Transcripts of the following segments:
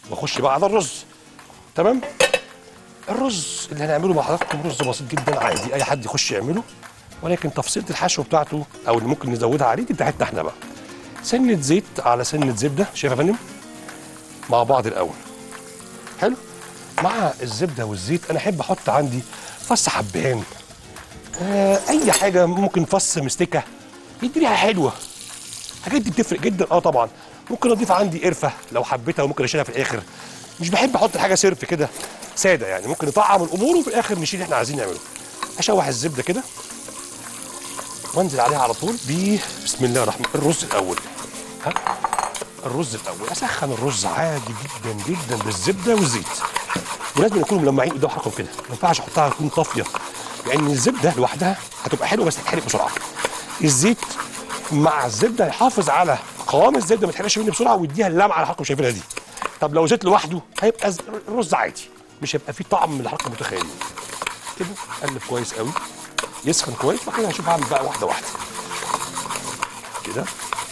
واخش بقى على الرز تمام الرز اللي هنعمله مع حضراتكم رز بسيط جدا عادي اي حد يخش يعمله ولكن تفصيله الحشو بتاعته او اللي ممكن نزودها عليه دي بتاعتنا احنا بقى سنه زيت على سنه زبده شايف يا فندم مع بعض الاول حلو مع الزبده والزيت انا احب احط عندي فص حبهان آه اي حاجه ممكن فص مستكه يدي ريحه حلوه الحاجات دي بتفرق جدا اه طبعا ممكن اضيف عندي قرفه لو حبيتها وممكن اشيلها في الاخر مش بحب احط الحاجه سرف كده ساده يعني ممكن نطعم الامور وفي الاخر نشيل اللي احنا عايزين نعمله اشوح الزبده كده وانزل عليها على طول ب بسم الله الرحمن الرز الاول ها الرز الاول اسخن الرز عادي جدا جدا بالزبده والزيت ولازم يكونوا ملمعين قدام حضراتكم كده ما ينفعش احطها تكون طافيه لان الزبده لوحدها هتبقى حلوه بس هتتحرق بسرعه الزيت مع الزبده هيحافظ على قوام الزبده ما تحرقش مني بسرعه ويديها اللمعه اللي حضراتكم شايفينها دي طب لو زيت لوحده هيبقى ز- رز عادي مش هيبقى فيه طعم اللي حضراتكم متخيلين كده قلب كويس قوي يسخن كويس وبعد كده هشوف هعمل بقى واحده واحده كده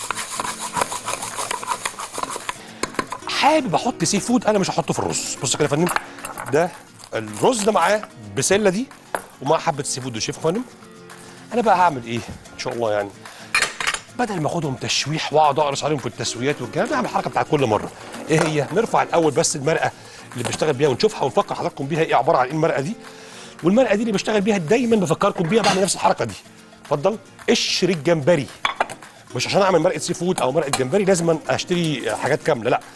حابب احط سي فود انا مش هحطه في الرز بص كده يا فندم ده الرز ده معاه بسله دي ومع حبه السي فود دول شايف يا فندم انا بقى هعمل ايه ان شاء الله يعني بدل ما اخدهم تشويح واقعد اقرص عليهم في التسويات والكلام ده اعمل الحركه بتاعت كل مره ايه هي نرفع الاول بس المرقه اللي بشتغل بيها ونشوفها ونفكر حضراتكم بيها ايه عباره عن ايه المرقه دي والمرقه دي اللي بشتغل بيها دايما بفكركم بيها بعمل نفس الحركه دي اتفضل قشر الجمبري مش عشان اعمل مرقه سي فود او مرقه جمبري لازم اشتري حاجات كامله لا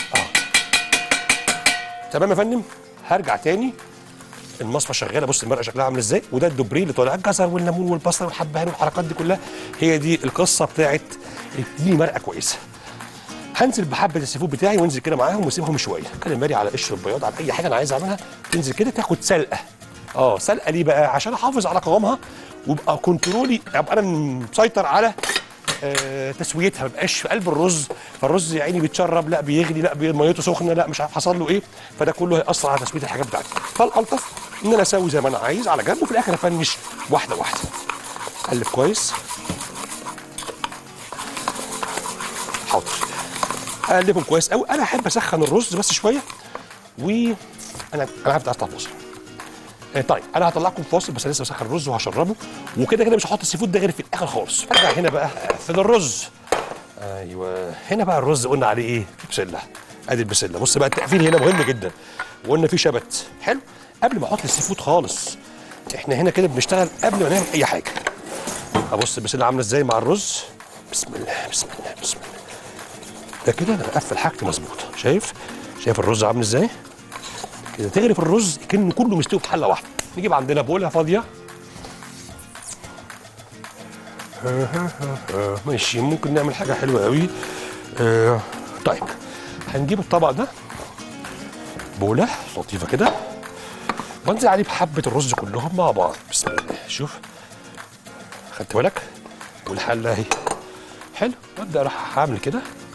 تمام يا فندم هرجع تاني المصفى شغاله بص المرقه شكلها عامل ازاي وده الدبري اللي طالع الجزر والليمون والبصل والحبهان والحركات دي كلها هي دي القصه بتاعت دي مرقه كويسه هنزل بحبه السي فود بتاعي وانزل كده معاهم واسيبهم شويه كاليماري على قشر البياض على اي حاجه انا عايز اعملها تنزل كده تاخد سلقه اه سلقه ليه بقى عشان احافظ على قوامها ويبقى كنترولي ابقى انا مسيطر على آه، تسويتها ما يبقاش في قلب الرز فالرز يا عيني بيتشرب لا بيغلي لا بي- ميته سخنه لا مش عارف حصل له ايه فده كله هياثر على تسويه الحاجات بتاعتي فالالطف ان انا اسوي زي ما انا عايز على جنب وفي الاخر افنش واحده واحده قلب كويس حاضر اقلبهم كويس قوي انا احب اسخن الرز بس شويه وانا انا هفتح اطلع فاصل آه، طيب انا هطلعكم فاصل بس لسه بسخن الرز وهشربه وكده كده مش هحط السي فود ده غير في الاخر خالص ارجع هنا بقى اقفل الرز ايوه هنا بقى الرز قلنا عليه ايه بسله ادي البسله بص بقى التقفيل هنا مهم جدا وقلنا فيه شبت حلو قبل ما احط السي فود خالص احنا هنا كده بنشتغل قبل ما نعمل اي حاجه ابص البسله عامله ازاي مع الرز بسم الله بسم الله بسم الله ده كده انا بقفل حاجتي مظبوطه شايف شايف الرز عامل ازاي كده تغرف الرز كأنه كله مستوي في حله واحده نجيب عندنا بوله فاضيه ماشي ممكن نعمل حاجه حلوه قوي آه، طيب هنجيب الطبق ده بوله لطيفه كده وانزل عليه بحبه الرز كلهم مع بعض بسم الله شوف خدت بالك والحله اهي حلو وابدا اروح هعمل كده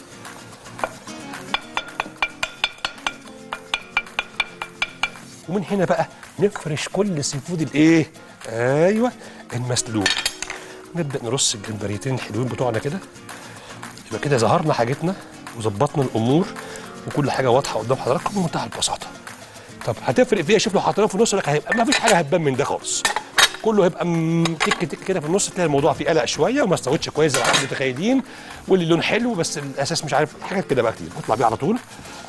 ومن هنا بقى نفرش كل السي فود الايه ايوه المسلوق نبدا نرص الجمبريتين الحلوين بتوعنا كده يبقى كده ظهرنا حاجتنا وظبطنا الامور وكل حاجه واضحه قدام حضراتكم بمنتهى البساطه طب هتفرق في ايه شوف لو حطيناه في النص لك هيبقى ما فيش حاجه هتبان من ده خالص كله هيبقى م- تك تك كده في النص تلاقي الموضوع فيه قلق شويه وما استوتش كويس زي ما احنا متخيلين واللي لون حلو بس الاساس مش عارف حاجات كده بقى كتير نطلع بيه على طول